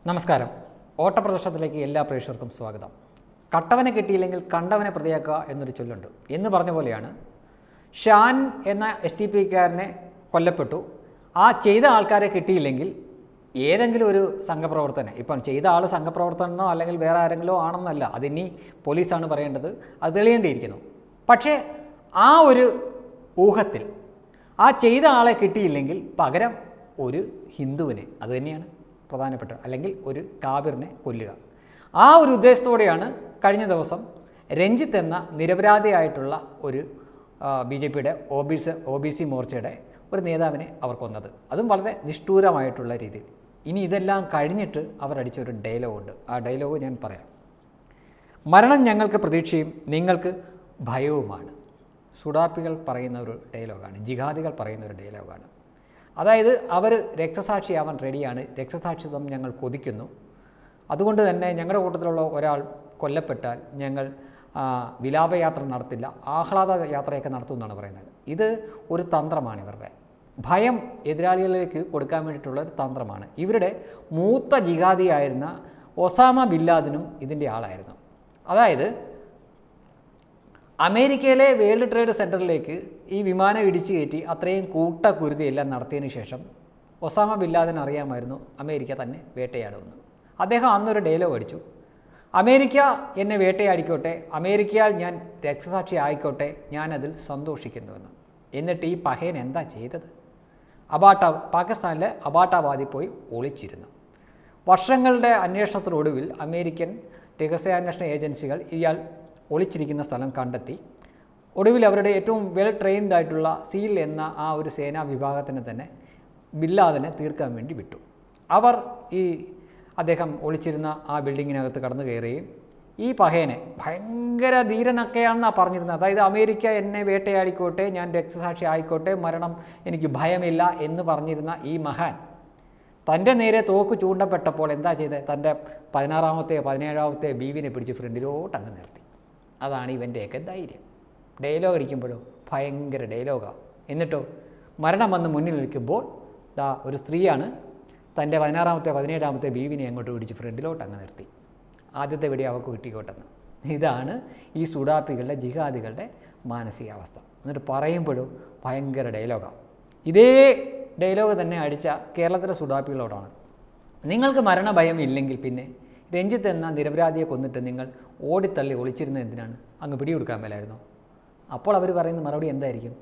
നമസ്കാരം ഓട്ടപ്രദർശനത്തിലേക്ക് എല്ലാ പ്രേക്ഷകർക്കും സ്വാഗതം കട്ടവനെ കിട്ടിയില്ലെങ്കിൽ കണ്ടവനെ പ്രതിയാക്കുക എന്നൊരു ചൊല്ലുണ്ട് എന്ന് പറഞ്ഞ പോലെയാണ് ഷാൻ എന്ന എസ് ടി പിക്കാരനെ കൊല്ലപ്പെട്ടു ആ ചെയ്ത ആൾക്കാരെ കിട്ടിയില്ലെങ്കിൽ ഏതെങ്കിലും ഒരു സംഘപ്രവർത്തനം ഇപ്പം ചെയ്ത ആൾ സംഘപ്രവർത്തനമോ അല്ലെങ്കിൽ വേറെ ആരെങ്കിലോ ആണെന്നല്ല അതിനി പോലീസാണ് പറയേണ്ടത് അത് തെളിയേണ്ടിയിരിക്കുന്നു പക്ഷേ ആ ഒരു ഊഹത്തിൽ ആ ചെയ്ത ആളെ കിട്ടിയില്ലെങ്കിൽ പകരം ഒരു ഹിന്ദുവിനെ അത് തന്നെയാണ് പ്രധാനപ്പെട്ട അല്ലെങ്കിൽ ഒരു കാബിറിനെ കൊല്ലുക ആ ഒരു ഉദ്ദേശത്തോടെയാണ് കഴിഞ്ഞ ദിവസം രഞ്ജിത്ത് എന്ന നിരപരാധിയായിട്ടുള്ള ഒരു ബി ജെ പിയുടെ O B C O B C മോർച്ചയുടെ ഒരു നേതാവിനെ അവർ കൊന്നത് അതും വളരെ നിഷ്ഠൂരമായിട്ടുള്ള രീതിയിൽ ഇനി ഇതെല്ലാം കഴിഞ്ഞിട്ട് അവർ അടിച്ച ഒരു ഡയലോഗുണ്ട് ആ ഡയലോഗ് ഞാൻ പറയാം മരണം ഞങ്ങൾക്ക് പ്രതീക്ഷയും നിങ്ങൾക്ക് ഭയവുമാണ് സുഡാപ്പികൾ പറയുന്ന ഒരു ഡയലോഗാണ് ജിഹാദികൾ പറയുന്ന ഒരു ഡയലോഗാണ് അതായത് അവർ രക്തസാക്ഷിയാവാൻ റെഡിയാണ് രക്തസാക്ഷിത്വം ഞങ്ങൾ കൊതിക്കുന്നു അതുകൊണ്ട് തന്നെ ഞങ്ങളുടെ കൂട്ടത്തിലുള്ള ഒരാൾ കൊല്ലപ്പെട്ടാൽ ഞങ്ങൾ ആ, വിലാപയാത്ര നടത്തില്ല ആഹ്ലാദ യാത്രയൊക്കെ നടത്തുമെന്നാണ് പറയുന്നത് ഇത് ഒരു തന്ത്രമാണ് ഇവരുടെ ഭയം എതിരാളികളിലേക്ക് കൊടുക്കാൻ വേണ്ടിയിട്ടുള്ള ഒരു തന്ത്രമാണ് ഇവരുടെ മൂത്ത ജിഹാദിയായിരുന്ന ഒസാമ ബില്ലാദിനും ഇതിൻ്റെ ആളായിരുന്നു അതായത് അമേരിക്കയിലെ വേൾഡ് ട്രേഡ് സെൻറ്ററിലേക്ക് ഈ വിമാനം ഇടിച്ചു കയറ്റി അത്രയും കൂട്ടക്കുരുതിയെല്ലാം നടത്തിയതിന് ശേഷം ഒസാമ ബില്ലാദിന് അറിയാമായിരുന്നു അമേരിക്ക തന്നെ വേട്ടയാടുമെന്ന് അദ്ദേഹം അന്നൊരു ഡയലോഗ് അടിച്ചു അമേരിക്ക എന്നെ വേട്ടയാടിക്കോട്ടെ അമേരിക്കയാൽ ഞാൻ രക്തസാക്ഷി ആയിക്കോട്ടെ ഞാനതിൽ സന്തോഷിക്കുന്നുവെന്ന് എന്നിട്ട് ഈ പഹയൻ എന്താ ചെയ്തത് അബാട്ട പാകിസ്ഥാനിലെ അബാട്ടാബാദിൽ പോയി ഒളിച്ചിരുന്നു വർഷങ്ങളുടെ അന്വേഷണത്തിനൊടുവിൽ അമേരിക്കൻ രഹസ്യാന്വേഷണ ഏജൻസികൾ ഇയാൾ ഒളിച്ചിരിക്കുന്ന സ്ഥലം കണ്ടെത്തി ഒടുവിൽ അവരുടെ ഏറ്റവും വെൽ ട്രെയിൻഡ് ആയിട്ടുള്ള സീൽ എന്ന ആ ഒരു സേനാ വിഭാഗത്തിന് തന്നെ ബില്ലാദിനെ തീർക്കാൻ വേണ്ടി വിട്ടു അവർ ഈ അദ്ദേഹം ഒളിച്ചിരുന്ന ആ ബിൽഡിങ്ങിനകത്ത് കടന്നു കയറുകയും ഈ പഹയനെ ഭയങ്കര ധീരനൊക്കെയാണെന്നാണ് പറഞ്ഞിരുന്നത് അതായത് അമേരിക്ക എന്നെ വേട്ടയാടിക്കോട്ടെ ഞാൻ രക്തസാക്ഷി ആയിക്കോട്ടെ മരണം എനിക്ക് ഭയമില്ല എന്ന് പറഞ്ഞിരുന്ന ഈ മഹാൻ തൻ്റെ നേരെ തോക്ക് ചൂണ്ടപ്പെട്ടപ്പോൾ എന്താ ചെയ്തത് തൻ്റെ പതിനാറാമത്തെ പതിനേഴാമത്തെ ബീവിനെ പിടിച്ച് ഫ്രണ്ടിലോട്ട് അങ്ങ് നിർത്തി അതാണ് ഇവൻ്റെയൊക്കെ ധൈര്യം ഡയലോഗ് അടിക്കുമ്പോഴോ ഭയങ്കര ഡയലോഗാണ് എന്നിട്ടോ മരണം വന്ന് മുന്നിൽ നിൽക്കുമ്പോൾ ദാ ഒരു സ്ത്രീയാണ് തൻ്റെ പതിനാറാമത്തെ പതിനേഴാമത്തെ ബീവിനെ അങ്ങോട്ട് പിടിച്ച് ഫ്രണ്ടിലോട്ട് അങ്ങ് നിർത്തി ആദ്യത്തെ വെടി അവൾക്ക് കിട്ടിക്കോട്ടെന്ന് ഇതാണ് ഈ സുഡാപ്പികളുടെ ജിഹാദികളുടെ മാനസികാവസ്ഥ എന്നിട്ട് പറയുമ്പോഴും ഭയങ്കര ഡയലോഗാണ് ഇതേ ഡയലോഗ് തന്നെ അടിച്ച കേരളത്തിലെ സുഡാപ്പികളോടാണ് നിങ്ങൾക്ക് മരണഭയം ഇല്ലെങ്കിൽ പിന്നെ രഞ്ജിത്ത് എന്ന നിരപരാധിയെ കൊന്നിട്ട് നിങ്ങൾ ഓടിത്തള്ളി ഒളിച്ചിരുന്നത് എന്തിനാണ് അങ്ങ് പിടികൊടുക്കാൻ മേലായിരുന്നോ അപ്പോൾ അവർ പറയുന്ന മറുപടി എന്തായിരിക്കും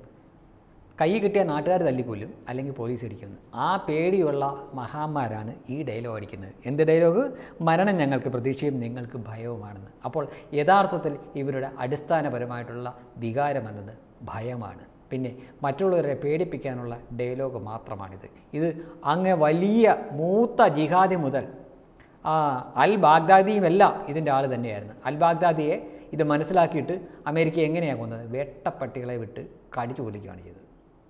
കൈ കിട്ടിയ നാട്ടുകാർ തല്ലിക്കൊല്ലും അല്ലെങ്കിൽ പോലീസ് അടിക്കുന്നു ആ പേടിയുള്ള മഹാന്മാരാണ് ഈ ഡയലോഗ് അടിക്കുന്നത് എന്ത് ഡയലോഗ് മരണം ഞങ്ങൾക്ക് പ്രതീക്ഷയും നിങ്ങൾക്ക് ഭയവുമാണെന്ന് അപ്പോൾ യഥാർത്ഥത്തിൽ ഇവരുടെ അടിസ്ഥാനപരമായിട്ടുള്ള വികാരം എന്നത് ഭയമാണ് പിന്നെ മറ്റുള്ളവരെ പേടിപ്പിക്കാനുള്ള ഡയലോഗ് മാത്രമാണിത് ഇത് അങ്ങ് വലിയ മൂത്ത ജിഹാദി മുതൽ ആ, അൽ ബാഗ്ദാദിയുമെല്ലാം ഇതിൻ്റെ ആൾ തന്നെയായിരുന്നു അൽ ബാഗ്ദാദിയെ ഇത് മനസ്സിലാക്കിയിട്ട് അമേരിക്ക എങ്ങനെയാണ് കൊന്നത് വേട്ടപ്പട്ടികളെ വിട്ട് കടിച്ചു കൊല്ലിക്കുകയാണ് ചെയ്തത്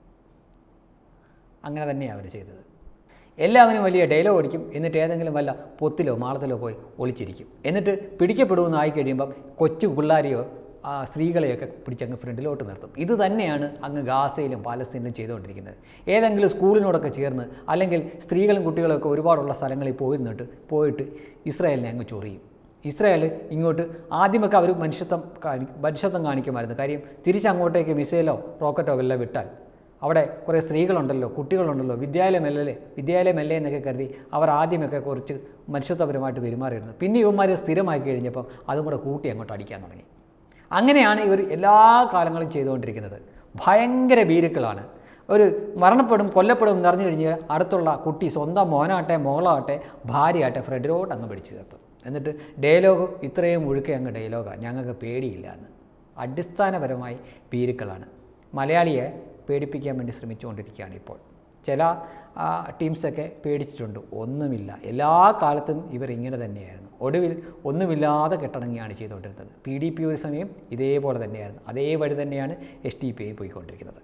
അങ്ങനെ തന്നെയാണ് അവർ ചെയ്തത് എല്ലാവരും വലിയ ഡയലോഗ് അടിക്കും എന്നിട്ട് ഏതെങ്കിലും വല്ല പൊത്തിലോ മാളത്തിലോ പോയി ഒളിച്ചിരിക്കും എന്നിട്ട് പിടിക്കപ്പെടുമെന്ന് ആയി കഴിയുമ്പം കൊച്ചു പിള്ളാരെയോ ആ, സ്ത്രീകളെയൊക്കെ പിടിച്ചങ്ങ് ഫ്രണ്ടിലോട്ട് നിർത്തും ഇത് തന്നെയാണ് അങ്ങ് ഗാസയിലും പാലസ്തീനിലും ചെയ്തുകൊണ്ടിരിക്കുന്നത് ഏതെങ്കിലും സ്കൂളിനോടൊക്കെ ചേർന്ന് അല്ലെങ്കിൽ സ്ത്രീകളും കുട്ടികളൊക്കെ ഒരുപാടുള്ള സ്ഥലങ്ങളിൽ പോയിരുന്നിട്ട് പോയിട്ട് ഇസ്രായേലിനെ അങ്ങ് ചൊറിയും ഇസ്രായേൽ ഇങ്ങോട്ട് ആദ്യമൊക്കെ അവർ മനുഷ്യത്വം കാണി മനുഷ്യത്വം കാണിക്കുമായിരുന്നു കാര്യം തിരിച്ചങ്ങോട്ടേക്ക് മിസൈലോ റോക്കറ്റോ വല്ല വിട്ടാൽ അവിടെ കുറേ സ്ത്രീകളുണ്ടല്ലോ കുട്ടികളുണ്ടല്ലോ വിദ്യാലയമല്ലേ വിദ്യാലയമല്ലേ എന്നൊക്കെ കരുതി അവർ ആദ്യമൊക്കെ കുറച്ച് മനുഷ്യത്വപരമായിട്ട് പെരുമാറിയിരുന്നു പിന്നെ ഇവന്മാർ സ്ഥിരമാക്കി കഴിഞ്ഞപ്പം അതും കൂടെ കൂട്ടി അങ്ങോട്ട് അടിക്കാൻ തുടങ്ങി അങ്ങനെയാണ് ഇവർ എല്ലാ കാലങ്ങളും ചെയ്തുകൊണ്ടിരിക്കുന്നത് ഭയങ്കര ഭീരുക്കളാണ് ഒരു മരണപ്പെടും കൊല്ലപ്പെടും എന്നറിഞ്ഞു കഴിഞ്ഞാൽ അടുത്തുള്ള കുട്ടി സ്വന്തം മോനാട്ടെ മോളാട്ടെ ഭാര്യയാട്ടെ ഫ്രണ്ടിലോട്ട് അങ്ങ് പിടിച്ചു നിർത്തും എന്നിട്ട് ഡയലോഗ് ഇത്രയും മുഴുക്കെ അങ്ങ് ഡയലോഗാണ് ഞങ്ങൾക്ക് പേടിയില്ല എന്ന് അടിസ്ഥാനപരമായി ഭീരുക്കളാണ് മലയാളിയെ പേടിപ്പിക്കാൻ വേണ്ടി ശ്രമിച്ചുകൊണ്ടിരിക്കുകയാണ് ഇപ്പോൾ ചില ആ, ടീംസൊക്കെ പേടിച്ചിട്ടുണ്ട് ഒന്നുമില്ല എല്ലാ കാലത്തും ഇവർ ഇങ്ങനെ തന്നെയായിരുന്നു ഒടുവിൽ ഒന്നുമില്ലാതെ കെട്ടടങ്ങിയാണ് ചെയ്തുകൊണ്ടിരുന്നത് പി ഡി പി ഒരു സമയം ഇതേപോലെ തന്നെയായിരുന്നു അതേ വഴി തന്നെയാണ് എസ് ടി പി ഐ പോയിക്കൊണ്ടിരിക്കുന്നത്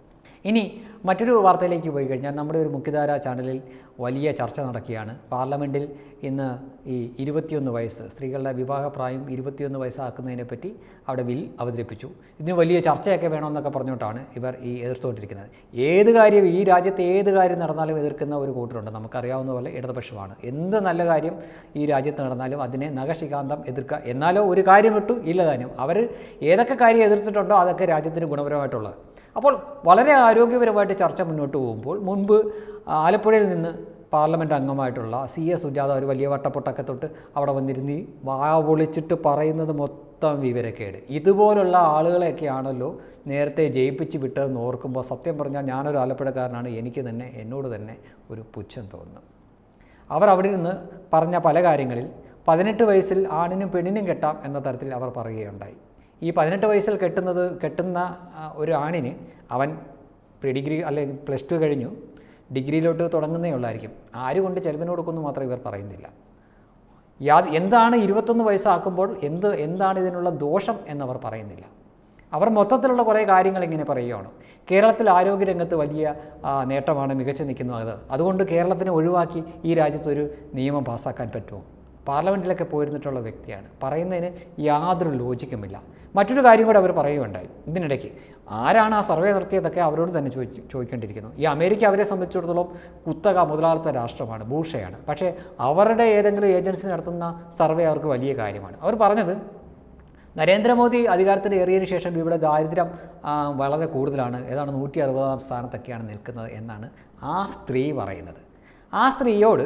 ഇനി മറ്റൊരു വാർത്തയിലേക്ക് പോയി കഴിഞ്ഞാൽ നമ്മുടെ ഒരു മുഖ്യധാര ചാനലിൽ വലിയ ചർച്ച നടക്കുകയാണ് പാർലമെൻറ്റിൽ ഇന്ന് ഈ ഇരുപത്തിയൊന്ന് വയസ്സ് സ്ത്രീകളുടെ വിവാഹപ്രായം ഇരുപത്തിയൊന്ന് വയസ്സാക്കുന്നതിനെ പറ്റി അവിടെ ബിൽ അവതരിപ്പിച്ചു ഇതിന് വലിയ ചർച്ചയൊക്കെ വേണമെന്നൊക്കെ പറഞ്ഞുകൊണ്ടാണ് ഇവർ ഈ എതിർത്തുകൊണ്ടിരിക്കുന്നത് ഏത് കാര്യം ഈ രാജ്യത്ത് ഏത് കാര്യം നടന്നാലും എതിർക്കുന്ന ഒരു കൂട്ടരുണ്ട് നമുക്കറിയാവുന്ന പോലെ ഇടതുപക്ഷമാണ് എന്ത് നല്ല കാര്യം ഈ രാജ്യത്ത് നടന്നാലും അതിനെ നഖശികാന്തം എതിർക്കുക എന്നാലോ ഒരു കാര്യം വിട്ടു ഇല്ല താനും അവർ ഏതൊക്കെ കാര്യം എതിർത്തിട്ടുണ്ടോ അതൊക്കെ രാജ്യത്തിന് ഗുണപരമായിട്ടുള്ളത് അപ്പോൾ വളരെ ആരോഗ്യപരമായിട്ട് ചർച്ച മുന്നോട്ട് പോകുമ്പോൾ മുൻപ് ആലപ്പുഴയിൽ നിന്ന് പാർലമെൻറ്റ് അംഗമായിട്ടുള്ള സി എസ് സുജാത ഒരു വലിയ വട്ടപ്പൊട്ടൊക്കെ തൊട്ട് അവിടെ വന്നിരുന്ന് വാ പൊളിച്ചിട്ട് പറയുന്നത് മൊത്തം വിവരക്കേട് ഇതുപോലുള്ള ആളുകളെയൊക്കെയാണല്ലോ നേരത്തെ ജയിപ്പിച്ച് വിട്ടതെന്ന് ഓർക്കുമ്പോൾ സത്യം പറഞ്ഞാൽ ഞാനൊരു ആലപ്പുഴക്കാരനാണ് എനിക്ക് തന്നെ എന്നോട് തന്നെ ഒരു പുച്ഛം തോന്നുന്നു അവർ അവിടെ ഇരുന്ന് പറഞ്ഞ പല കാര്യങ്ങളിൽ പതിനെട്ട് വയസ്സിൽ ആണിനും പെണ്ണിനും കെട്ടാം എന്ന തരത്തിൽ അവർ പറയുകയുണ്ടായി ഈ പതിനെട്ട് വയസ്സിൽ കെട്ടുന്നത് കെട്ടുന്ന ആ, ഒരു ആണിന് അവൻ പ്രീ ഡിഗ്രി അല്ലെങ്കിൽ പ്ലസ് ടു കഴിഞ്ഞു ഡിഗ്രിയിലോട്ട് തുടങ്ങുന്നേ ഉള്ളായിരിക്കും ആര് കൊണ്ട് ചെലവിന് കൊടുക്കുമെന്ന് മാത്രം ഇവർ പറയുന്നില്ല യാ എന്താണ് ഇരുപത്തൊന്ന് വയസ്സാക്കുമ്പോൾ എന്ത് എന്താണ് ഇതിനുള്ള ദോഷം എന്നവർ പറയുന്നില്ല അവർ മൊത്തത്തിലുള്ള കുറേ കാര്യങ്ങൾ ഇങ്ങനെ പറയുകയാണ് കേരളത്തിൽ ആരോഗ്യരംഗത്ത് വലിയ ആ, നേട്ടമാണ് മികച്ചു നിൽക്കുന്നത് അത് അതുകൊണ്ട് കേരളത്തിനെ ഒഴിവാക്കി ഈ രാജ്യത്തൊരു നിയമം പാസ്സാക്കാൻ പറ്റുമോ പാർലമെൻറ്റിലൊക്കെ പോയിരുന്നിട്ടുള്ള വ്യക്തിയാണ് പറയുന്നതിന് യാതൊരു ലോജിക്കുമില്ല മറ്റൊരു കാര്യം കൂടെ അവർ പറയുകയുണ്ടായി ഇതിനിടയ്ക്ക് ആരാണ് ആ സർവേ നടത്തിയതൊക്കെ അവരോട് തന്നെ ചോദിച്ചു ചോദിക്കേണ്ടിയിരിക്കുന്നു ഈ അമേരിക്ക അവരെ സംബന്ധിച്ചിടത്തോളം കുത്തക മുതലാളിത്ത രാഷ്ട്രമാണ് ബൂഷയാണ് പക്ഷേ അവരുടെ ഏതെങ്കിലും ഏജൻസി നടത്തുന്ന സർവേ അവർക്ക് വലിയ കാര്യമാണ് അവർ പറഞ്ഞത് നരേന്ദ്രമോദി അധികാരത്തിൽ ഏറിയതിനു ശേഷം ഇവിടെ ദാരിദ്ര്യം ആ, വളരെ കൂടുതലാണ് ഏതാണ് നൂറ്റി അറുപതാം സ്ഥാനത്തൊക്കെയാണ് നിൽക്കുന്നത് എന്നാണ് ആ സ്ത്രീ പറയുന്നത് ആ സ്ത്രീയോട്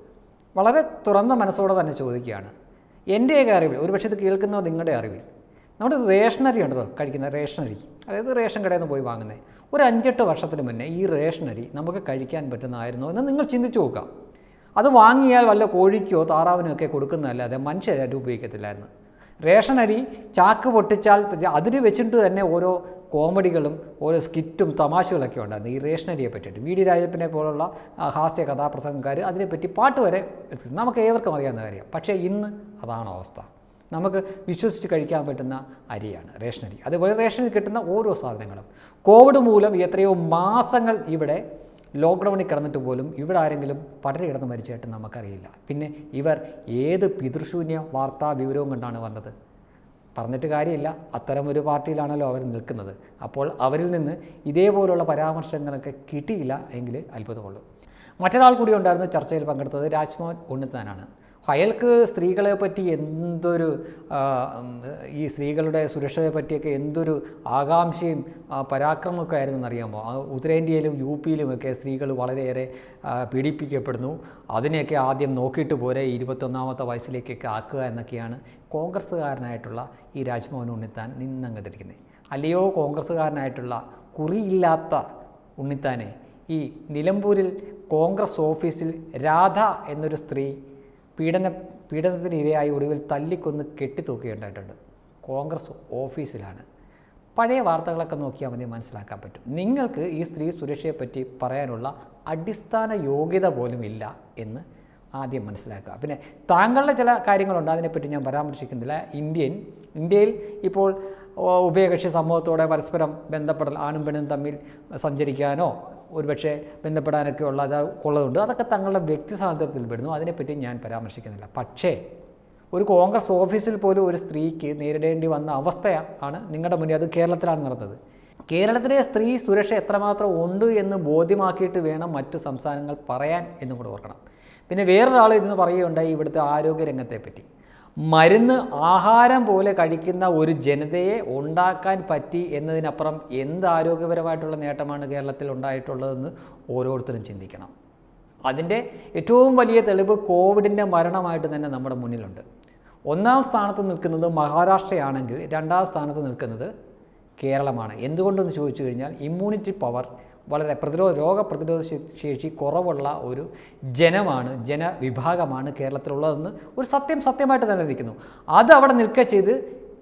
വളരെ തുറന്ന മനസ്സോടെ തന്നെ ചോദിക്കുകയാണ് എൻ്റെയൊക്കെ അറിവിൽ ഒരുപക്ഷെ ഇത് കേൾക്കുന്നത് നിങ്ങളുടെ അറിവിൽ നമ്മുടെ റേഷനറി ഉണ്ടല്ലോ കഴിക്കുന്ന റേഷനറി അതായത് റേഷൻ കടയിൽ നിന്ന് പോയി വാങ്ങുന്നത് ഒരു അഞ്ചെട്ട് വർഷത്തിന് മുന്നേ ഈ റേഷനറി നമുക്ക് കഴിക്കാൻ പറ്റുന്നതായിരുന്നോ എന്ന് നിങ്ങൾ ചിന്തിച്ചു നോക്കുക അത് വാങ്ങിയാൽ വല്ല കോഴിക്കോ താറാവിനോ ഒക്കെ കൊടുക്കുന്നതല്ലാതെ മനുഷ്യരായിട്ട് ഉപയോഗിക്കത്തില്ലായിരുന്നു റേഷൻ അരി ചാക്ക് പൊട്ടിച്ചാൽ അതിന് വെച്ചിട്ട് തന്നെ ഓരോ കോമഡികളും ഓരോ സ്കിറ്റും തമാശകളൊക്കെ ഉണ്ടായിരുന്നു ഈ റേഷൻ അരിയെ പറ്റിയിട്ട് വി ഡി രാജപ്പനെ പോലുള്ള ആ, ഹാസ്യ കഥാപ്രസംഗക്കാർ അതിനെപ്പറ്റി പാട്ട് വരെ എടുത്തിട്ടുണ്ട് നമുക്ക് ഏവർക്കും അറിയാവുന്ന കാര്യം പക്ഷേ ഇന്ന് അതാണ് അവസ്ഥ നമുക്ക് വിശ്വസിച്ച് കഴിക്കാൻ പറ്റുന്ന അരിയാണ് റേഷൻ അരി അതുപോലെ റേഷനിൽ കിട്ടുന്ന ഓരോ സാധനങ്ങളും കോവിഡ് മൂലം എത്രയോ മാസങ്ങൾ ഇവിടെ ലോക്ക്ഡൗണിൽ കിടന്നിട്ട് പോലും ഇവിടെ ആരെങ്കിലും പടരി കിടന്ന് മരിച്ചായിട്ട് നമുക്കറിയില്ല പിന്നെ ഇവർ ഏത് പിതൃശൂന്യ വാർത്താ വിവരവും കൊണ്ടാണ് വന്നത് പറഞ്ഞിട്ട് കാര്യമില്ല അത്തരം ഒരു പാർട്ടിയിലാണല്ലോ അവർ നിൽക്കുന്നത് അപ്പോൾ അവരിൽ നിന്ന് ഇതേപോലുള്ള പരാമർശങ്ങളൊക്കെ കിട്ടിയില്ല എങ്കിൽ അത്ഭുതമുള്ളൂ മറ്റൊരാൾ കൂടി ഉണ്ടായിരുന്നു ചർച്ചയിൽ പങ്കെടുത്തത് രാജ്മോഹൻ ഉണ്ണിത്താനാണ് അയാൾക്ക് സ്ത്രീകളെ പറ്റി എന്തൊരു ആ, ഉം, ഈ സ്ത്രീകളുടെ സുരക്ഷയെ പറ്റിയൊക്കെ എന്തൊരു ആകാംക്ഷയും ആ, പരാക്രമമൊക്കെ ആയിരുന്നു എന്നറിയാമോ ആ, ഉത്തരേന്ത്യയിലും യു പിയിലുമൊക്കെ സ്ത്രീകൾ വളരെയേറെ ആ, പീഡിപ്പിക്കപ്പെടുന്നു അതിനെയൊക്കെ ആദ്യം നോക്കിയിട്ട് പോരെ ഇരുപത്തൊന്നാമത്തെ വയസ്സിലേക്കൊക്കെ ആക്കുക എന്നൊക്കെയാണ് കോൺഗ്രസ്സുകാരനായിട്ടുള്ള ഈ രാജ്മോഹൻ ഉണ്ണിത്താൻ നിന്നങ്ങ് ധരിക്കുന്നത് അല്ലയോ കോൺഗ്രസ്സുകാരനായിട്ടുള്ള കുറിയില്ലാത്ത ഉണ്ണിത്താനെ ഈ നിലമ്പൂരിൽ കോൺഗ്രസ് ഓഫീസിൽ രാധ എന്നൊരു സ്ത്രീ പീഡന പീഡനത്തിന് ഇരയായി ഒടുവിൽ തല്ലിക്കൊന്ന് കെട്ടിത്തൂക്കുകയുണ്ടായിട്ടുണ്ട് കോൺഗ്രസ് ഓഫീസിലാണ് പഴയ വാർത്തകളൊക്കെ നോക്കിയാൽ മതി മനസ്സിലാക്കാൻ പറ്റും നിങ്ങൾക്ക് ഈ സ്ത്രീ സുരക്ഷയെപ്പറ്റി പറയാനുള്ള അടിസ്ഥാന യോഗ്യത പോലും ഇല്ല എന്ന് ആദ്യം മനസ്സിലാക്കുക പിന്നെ താങ്കളുടെ ചില കാര്യങ്ങളുണ്ട് അതിനെപ്പറ്റി ഞാൻ പരാമർശിക്കുന്നില്ല ഇന്ത്യൻ ഇന്ത്യയിൽ ഇപ്പോൾ ഓ, ഉഭയകക്ഷി സമൂഹത്തോടെ പരസ്പരം ബന്ധപ്പെടൽ ആണും പെണ്ണും തമ്മിൽ സഞ്ചരിക്കാനോ ഒരുപക്ഷെ ബന്ധപ്പെടാനൊക്കെ ഉള്ള അത് ഉള്ളതുണ്ട് അതൊക്കെ തങ്ങളുടെ വ്യക്തി സ്വാതന്ത്ര്യത്തിൽ പെടുന്നു അതിനെപ്പറ്റി ഞാൻ പരാമർശിക്കുന്നില്ല പക്ഷേ ഒരു കോൺഗ്രസ് ഓഫീസിൽ പോലും ഒരു സ്ത്രീക്ക് നേരിടേണ്ടി വന്ന അവസ്ഥയാണ് നിങ്ങളുടെ മുന്നിൽ അത് കേരളത്തിലാണ് നടന്നത് കേരളത്തിലെ സ്ത്രീ സുരക്ഷ എത്രമാത്രം ഉണ്ട് എന്ന് ബോധ്യമാക്കിയിട്ട് വേണം മറ്റു സംസ്ഥാനങ്ങൾ പറയാൻ എന്നും കൂടെ ഓർക്കണം പിന്നെ വേറൊരാൾ ഇരുന്ന് പറയുകയുണ്ടായി ഇവിടുത്തെ ആരോഗ്യരംഗത്തെ പറ്റി മരുന്ന് ആഹാരം പോലെ കഴിക്കുന്ന ഒരു ജനതയെ ഉണ്ടാക്കാൻ പറ്റി എന്നതിനപ്പുറം എന്ത് ആരോഗ്യപരമായിട്ടുള്ള നേട്ടമാണ് കേരളത്തിൽ ഉണ്ടായിട്ടുള്ളതെന്ന് ഓരോരുത്തരും ചിന്തിക്കണം അതിൻ്റെ ഏറ്റവും വലിയ തെളിവ് കോവിഡിൻ്റെ മരണമായിട്ട് തന്നെ നമ്മുടെ മുന്നിലുണ്ട് ഒന്നാം സ്ഥാനത്ത് നിൽക്കുന്നത് മഹാരാഷ്ട്രയാണെങ്കിൽ രണ്ടാം സ്ഥാനത്ത് നിൽക്കുന്നത് കേരളമാണ് എന്തുകൊണ്ടെന്ന് ചോദിച്ചു കഴിഞ്ഞാൽ ഇമ്മ്യൂണിറ്റി പവർ വളരെ പ്രതിരോധ രോഗപ്രതിരോധ ശേ- ശേഷി കുറവുള്ള ഒരു ജനമാണ് ജനവിഭാഗമാണ് കേരളത്തിലുള്ളതെന്ന് ഒരു സത്യം സത്യമായിട്ട് തന്നെ നിൽക്കുന്നു അത് അവിടെ നിൽക്കുക ചെയ്ത്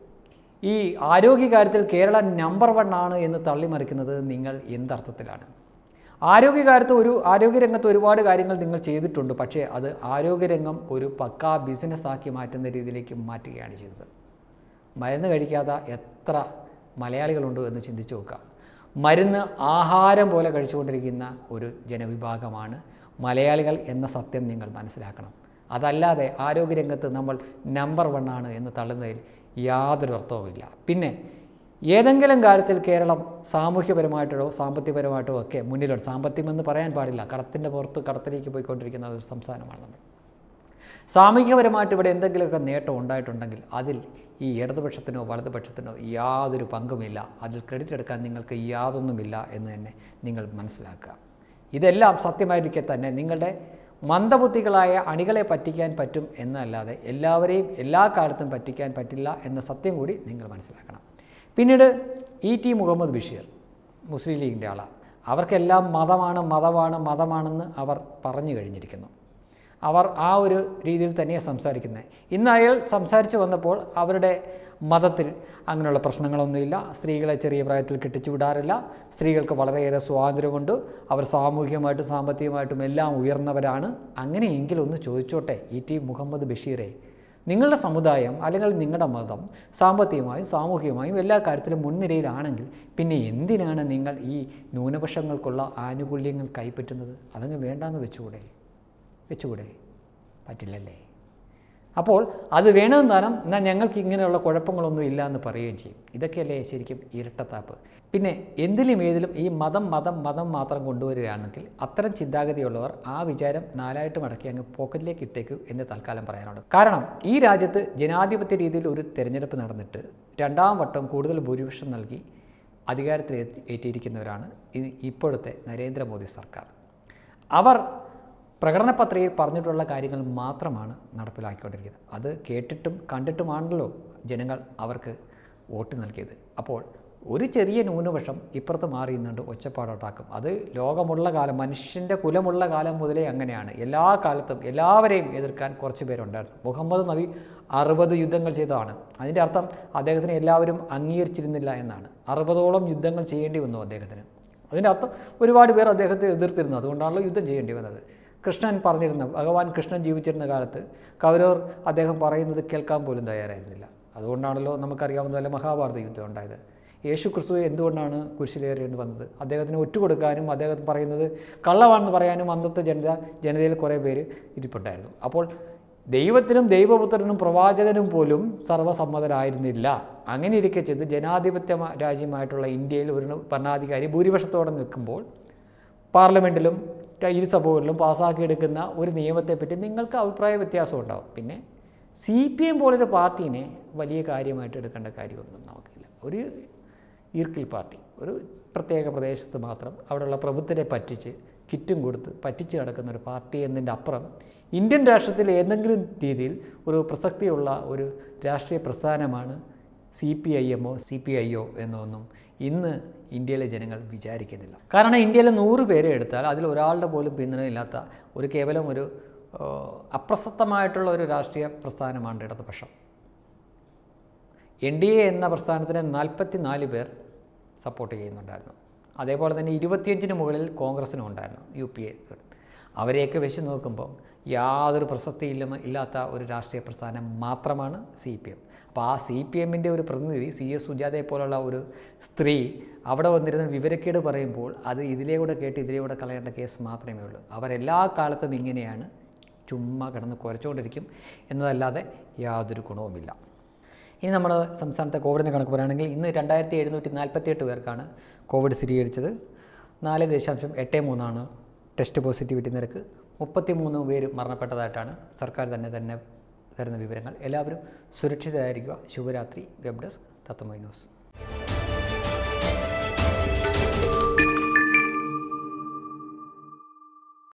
ഈ ആരോഗ്യകാര്യത്തിൽ കേരളം നമ്പർ വൺ ആണ് എന്ന് തള്ളിമറിക്കുന്നത് നിങ്ങൾ എന്തർത്ഥത്തിലാണ് ആരോഗ്യകാര്യത്ത് ഒരു ആരോഗ്യരംഗത്ത് ഒരുപാട് കാര്യങ്ങൾ നിങ്ങൾ ചെയ്തിട്ടുണ്ട് പക്ഷേ അത് ആരോഗ്യരംഗം ഒരു പക്കാ ബിസിനസ്സാക്കി മാറ്റുന്ന രീതിയിലേക്ക് മാറ്റുകയാണ് ചെയ്തത് മരുന്ന് കഴിക്കാത്ത എത്ര മലയാളികളുണ്ട് എന്ന് ചിന്തിച്ചു നോക്കുക മരുന്ന് ആഹാരം പോലെ കഴിച്ചുകൊണ്ടിരിക്കുന്ന ഒരു ജനവിഭാഗമാണ് മലയാളികൾ എന്ന സത്യം നിങ്ങൾ മനസ്സിലാക്കണം അതല്ലാതെ ആരോഗ്യരംഗത്ത് നമ്മൾ നമ്പർ വണ്ണാണ് എന്ന് തള്ളുന്നതിൽ യാതൊരു അർത്ഥവുമില്ല പിന്നെ ഏതെങ്കിലും കാര്യത്തിൽ കേരളം സാമൂഹ്യപരമായിട്ടോ സാമ്പത്തികപരമായിട്ടോ ഒക്കെ മുന്നിലുണ്ട് സാമ്പത്തികമെന്ന് പറയാൻ പാടില്ല കടത്തിൻ്റെ പുറത്ത് കടത്തിലേക്ക് പോയിക്കൊണ്ടിരിക്കുന്ന ഒരു സംസ്ഥാനമാണ് നമ്മൾ സാമൂഹികപരമായിട്ട് ഇവിടെ എന്തെങ്കിലുമൊക്കെ നേട്ടം ഉണ്ടായിട്ടുണ്ടെങ്കിൽ അതിൽ ഈ ഇടതുപക്ഷത്തിനോ വലതുപക്ഷത്തിനോ യാതൊരു പങ്കുമില്ല അതിൽ ക്രെഡിറ്റ് എടുക്കാൻ നിങ്ങൾക്ക് യാതൊന്നുമില്ല എന്ന് തന്നെ നിങ്ങൾ മനസ്സിലാക്കുക ഇതെല്ലാം സത്യമായിരിക്കെ തന്നെ നിങ്ങളുടെ മന്ദബുദ്ധികളായ അണികളെ പറ്റിക്കാൻ പറ്റും എന്നല്ലാതെ എല്ലാവരെയും എല്ലാ കാലത്തും പറ്റിക്കാൻ പറ്റില്ല എന്ന സത്യം കൂടി നിങ്ങൾ മനസ്സിലാക്കണം പിന്നീട് ഇ ടി മുഹമ്മദ് ബഷീർ മുസ്ലിം ലീഗിൻ്റെ ആളാണ് അവർക്കെല്ലാം മതമാണ് മതമാണ് മതമാണെന്ന് അവർ പറഞ്ഞു കഴിഞ്ഞിരിക്കുന്നു അവർ ആ ഒരു രീതിയിൽ തന്നെയാണ് സംസാരിക്കുന്നത് ഇന്ന് അയാൾ സംസാരിച്ച് വന്നപ്പോൾ അവരുടെ മതത്തിൽ അങ്ങനെയുള്ള പ്രശ്നങ്ങളൊന്നുമില്ല സ്ത്രീകളെ ചെറിയ പ്രായത്തിൽ കെട്ടിച്ചു വിടാറില്ല സ്ത്രീകൾക്ക് വളരെയേറെ സ്വാതന്ത്ര്യമുണ്ട് അവർ സാമൂഹികമായിട്ടും സാമ്പത്തികമായിട്ടും എല്ലാം ഉയർന്നവരാണ് അങ്ങനെയെങ്കിൽ ഒന്ന് ചോദിച്ചോട്ടെ ഇ ടി മുഹമ്മദ് ബഷീറെ നിങ്ങളുടെ സമുദായം അല്ലെങ്കിൽ നിങ്ങളുടെ മതം സാമ്പത്തികമായും സാമൂഹികമായും എല്ലാ കാര്യത്തിലും മുൻനിരയിലാണെങ്കിൽ പിന്നെ എന്തിനാണ് നിങ്ങൾ ഈ ന്യൂനപക്ഷങ്ങൾക്കുള്ള ആനുകൂല്യങ്ങൾ കൈപ്പറ്റുന്നത് അതങ്ങ് വേണ്ടാന്ന് വെച്ചുകൂടെ വെച്ചുകൂടെ പറ്റില്ലല്ലേ അപ്പോൾ അത് വേണമെന്ന് താനും എന്നാൽ ഞങ്ങൾക്ക് ഇങ്ങനെയുള്ള കുഴപ്പങ്ങളൊന്നും ഇല്ല എന്ന് പറയുകയും ചെയ്യും ഇതൊക്കെയല്ലേ ശരിക്കും ഇരട്ടത്താപ്പ് പിന്നെ എന്തിലും ഏതിലും ഈ മതം മതം മതം മാത്രം കൊണ്ടുവരികയാണെങ്കിൽ അത്തരം ചിന്താഗതിയുള്ളവർ ആ വിചാരം നാലായിട്ട് മടക്കി അങ്ങ് പോക്കറ്റിലേക്ക് ഇട്ടേക്കു എന്ന് തൽക്കാലം പറയാനുണ്ട് കാരണം ഈ രാജ്യത്ത് ജനാധിപത്യ രീതിയിൽ ഒരു തെരഞ്ഞെടുപ്പ് നടന്നിട്ട് രണ്ടാം വട്ടം കൂടുതൽ ഭൂരിപക്ഷം നൽകി അധികാരത്തിൽ ഏറ്റിയിരിക്കുന്നവരാണ് ഇത് ഇപ്പോഴത്തെ നരേന്ദ്രമോദി സർക്കാർ അവർ പ്രകടന പത്രികയിൽ പറഞ്ഞിട്ടുള്ള കാര്യങ്ങൾ മാത്രമാണ് നടപ്പിലാക്കിക്കൊണ്ടിരിക്കുന്നത് അത് കേട്ടിട്ടും കണ്ടിട്ടുമാണല്ലോ ജനങ്ങൾ അവർക്ക് വോട്ട് നൽകിയത് അപ്പോൾ ഒരു ചെറിയ ന്യൂനപക്ഷം ഇപ്പുറത്ത് മാറി നിന്നുകൊണ്ട് ഒച്ചപ്പാടോട്ടാക്കും അത് ലോകമുള്ള കാലം മനുഷ്യൻ്റെ കുലമുള്ള കാലം മുതലേ അങ്ങനെയാണ് എല്ലാ കാലത്തും എല്ലാവരെയും എതിർക്കാൻ കുറച്ച് പേരുണ്ടായിരുന്നു മുഹമ്മദ് നബി അറുപത് യുദ്ധങ്ങൾ ചെയ്തതാണ് അതിൻ്റെ അർത്ഥം അദ്ദേഹത്തിനെ എല്ലാവരും അംഗീകരിച്ചിരുന്നില്ല എന്നാണ് അറുപതോളം യുദ്ധങ്ങൾ ചെയ്യേണ്ടി വന്നു അദ്ദേഹത്തിന് അതിൻ്റെ അർത്ഥം ഒരുപാട് പേർ അദ്ദേഹത്തെ എതിർത്തിരുന്നു അതുകൊണ്ടാണല്ലോ യുദ്ധം ചെയ്യേണ്ടി വന്നത് കൃഷ്ണൻ പറഞ്ഞിരുന്ന ഭഗവാൻ കൃഷ്ണൻ ജീവിച്ചിരുന്ന കാലത്ത് കൗരവർ അദ്ദേഹം പറയുന്നത് കേൾക്കാൻ പോലും തയ്യാറായിരുന്നില്ല അതുകൊണ്ടാണല്ലോ നമുക്കറിയാവുന്ന പോലെ മഹാഭാരത യുദ്ധം ഉണ്ടായത് യേശു ക്രിസ്തു എന്തുകൊണ്ടാണ് കുരിശിലേറേണ്ടി വന്നത് അദ്ദേഹത്തിന് ഒറ്റുകൊടുക്കാനും അദ്ദേഹം പറയുന്നത് കള്ളമാണെന്ന് പറയാനും അന്നത്തെ ജനത ജനതയിൽ കുറേ പേര് ഇരിപ്പുണ്ടായിരുന്നു അപ്പോൾ ദൈവത്തിനും ദൈവപുത്രനും പ്രവാചകനും പോലും സർവ്വസമ്മതരായിരുന്നില്ല അങ്ങനെ ഇരിക്കെ ചെയ്ത് ജനാധിപത്യ രാജ്യമായിട്ടുള്ള ഇന്ത്യയിൽ ഒരു ഭരണാധികാരി ഭൂരിപക്ഷത്തോടെ നിൽക്കുമ്പോൾ പാർലമെൻറ്റിലും ഇരുസഭകളിലും പാസ്സാക്കിയെടുക്കുന്ന ഒരു നിയമത്തെപ്പറ്റി നിങ്ങൾക്ക് അഭിപ്രായ വ്യത്യാസം ഉണ്ടാവും പിന്നെ സി പി എം പോലൊരു പാർട്ടീനെ വലിയ കാര്യമായിട്ട് എടുക്കേണ്ട കാര്യമൊന്നും നമുക്കില്ല ഒരു ഈർക്കിൽ പാർട്ടി ഒരു പ്രത്യേക പ്രദേശത്ത് മാത്രം അവിടെയുള്ള പ്രഭുത്വരെ പറ്റിച്ച് കിറ്റും കൊടുത്ത് പറ്റിച്ച് നടക്കുന്ന ഒരു പാർട്ടി എന്നതിൻ്റെ അപ്പുറം ഇന്ത്യൻ രാഷ്ട്രത്തിൽ ഏതെങ്കിലും രീതിയിൽ ഒരു പ്രസക്തിയുള്ള ഒരു രാഷ്ട്രീയ പ്രസ്ഥാനമാണ് സി പി ഐ എമ്മോ സി പി ഐ ഒ എന്നൊന്നും ഇന്ന് ഇന്ത്യയിലെ ജനങ്ങൾ വിചാരിക്കുന്നില്ല കാരണം ഇന്ത്യയിലെ നൂറ് പേരെ എടുത്താൽ അതിൽ ഒരാളുടെ പോലും പിന്തുണയില്ലാത്ത ഒരു കേവലം ഒരു അപ്രസക്തമായിട്ടുള്ള ഒരു രാഷ്ട്രീയ പ്രസ്ഥാനമാണ് ഇടതുപക്ഷം എൻ ഡി എ എന്ന പ്രസ്ഥാനത്തിന് നാൽപ്പത്തി നാല് പേർ സപ്പോർട്ട് ചെയ്യുന്നുണ്ടായിരുന്നു അതേപോലെ തന്നെ ഇരുപത്തിയഞ്ചിന് മുകളിൽ കോൺഗ്രസിനും ഉണ്ടായിരുന്നു യു പി എ അവരെയൊക്കെ വെച്ച് നോക്കുമ്പോൾ യാതൊരു പ്രസക്തിയില്ല ഇല്ലാത്ത ഒരു രാഷ്ട്രീയ പ്രസ്ഥാനം മാത്രമാണ് സി പി എം അപ്പോൾ ആ സി പി എമ്മിൻ്റെ ഒരു പ്രതിനിധി സി എസ് സുജാതയെ പോലുള്ള ഒരു സ്ത്രീ അവിടെ വന്നിരുന്ന വിവരക്കേട് പറയുമ്പോൾ അത് ഇതിലൂടെ കേട്ട് ഇതിലൂടെ കളയേണ്ട കേസ് മാത്രമേ ഉള്ളൂ അവരെല്ലാ കാലത്തും ഇങ്ങനെയാണ് ചുമ്മാ കിടന്ന് കുരച്ചുകൊണ്ടിരിക്കും എന്നതല്ലാതെ യാതൊരു ഗുണവുമില്ല ഇനി നമ്മുടെ സംസ്ഥാനത്തെ കോവിഡിൻ്റെ കണക്ക് പറയുകയാണെങ്കിൽ ഇന്ന് രണ്ടായിരത്തി എഴുന്നൂറ്റി നാൽപ്പത്തിയെട്ട് പേർക്കാണ് കോവിഡ് സ്ഥിരീകരിച്ചത് നാല് ദശാംശം എട്ട് മൂന്നാണ് ടെസ്റ്റ് പോസിറ്റിവിറ്റി നിരക്ക് മുപ്പത്തി മൂന്ന് പേര് മരണപ്പെട്ടതായിട്ടാണ് സർക്കാർ തന്നെ തന്നെ തരുന്ന വിവരങ്ങൾ എല്ലാവരും സുരക്ഷിതരായിരിക്കുക ശുഭരാത്രി വെബ് ഡെസ്ക് തത്വമൈ ന്യൂസ്